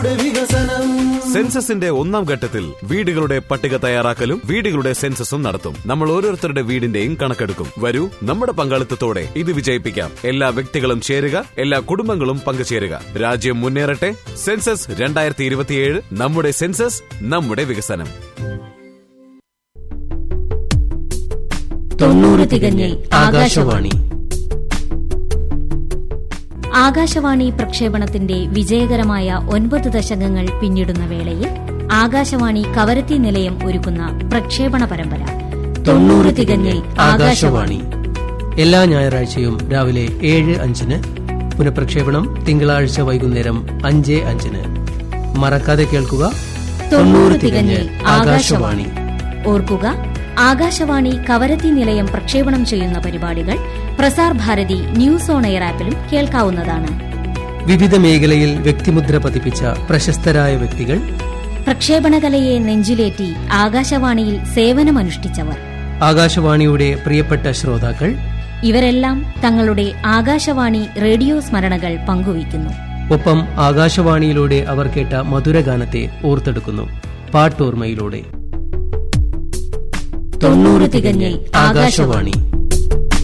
വികസനം സെൻസസിന്റെ ഒന്നാം ഘട്ടത്തിൽ വീടുകളുടെ പട്ടിക തയ്യാറാക്കലും വീടുകളുടെ സെൻസസും നടത്തും നമ്മൾ ഓരോരുത്തരുടെ വീടിന്റെയും കണക്കെടുക്കും വരൂ നമ്മുടെ പങ്കാളിത്തത്തോടെ ഇത് വിജയിപ്പിക്കാം എല്ലാ വ്യക്തികളും ചേരുക എല്ലാ കുടുംബങ്ങളും പങ്കുചേരുക രാജ്യം മുന്നേറട്ടെ സെൻസസ് രണ്ടായിരത്തി ഇരുപത്തിയേഴ് നമ്മുടെ സെൻസസ് നമ്മുടെ വികസനം തൊണ്ണൂറ് തികഞ്ഞിൽ ആകാശവാണി ആകാശവാണി പ്രക്ഷേപണത്തിന്റെ വിജയകരമായ ഒൻപത് ദശകങ്ങൾ പിന്നിടുന്ന വേളയിൽ ആകാശവാണി കവരത്തി നിലയം ഒരുക്കുന്ന പ്രക്ഷേപണ പരമ്പര തൊണ്ണൂറ് തികഞ്ഞിൽ ആകാശവാണി എല്ലാ ഞായറാഴ്ചയും രാവിലെ ഏഴ് അഞ്ചിന് പുനഃപ്രക്ഷേപണം തിങ്കളാഴ്ച വൈകുന്നേരം അഞ്ച് അഞ്ചിന് മറക്കാതെ കേൾക്കുക തൊണ്ണൂറ് തികഞ്ഞിൽ ആകാശവാണി ഓർക്കുക ആകാശവാണി കവരത്തി നിലയം പ്രക്ഷേപണം ചെയ്യുന്ന പരിപാടികൾ Prasar Bharati news on air ആപ്പിലും കേൾക്കാവുന്നതാണ് വിവിധ മേഖലയിൽ വ്യക്തിമുദ്ര പതിപ്പിച്ച പ്രശസ്തരായ വ്യക്തികൾ പ്രക്ഷേപണകലയെ നെഞ്ചിലേറ്റി ആകാശവാണിയിൽ സേവനമനുഷ്ഠിച്ചവർ ആകാശവാണിയുടെ പ്രിയപ്പെട്ട ശ്രോതാക്കൾ ഇവരെല്ലാം തങ്ങളുടെ ആകാശവാണി റേഡിയോ സ്മരണകൾ പങ്കുവയ്ക്കുന്നു ഒപ്പം ആകാശവാണിയിലൂടെ അവർ കേട്ട മധുരഗാനത്തെ ഓർത്തെടുക്കുന്നു പാട്ടോർമ്മയിലൂടെ തൊണ്ണൂറ് തികഞ്ഞിൽ ആകാശവാണി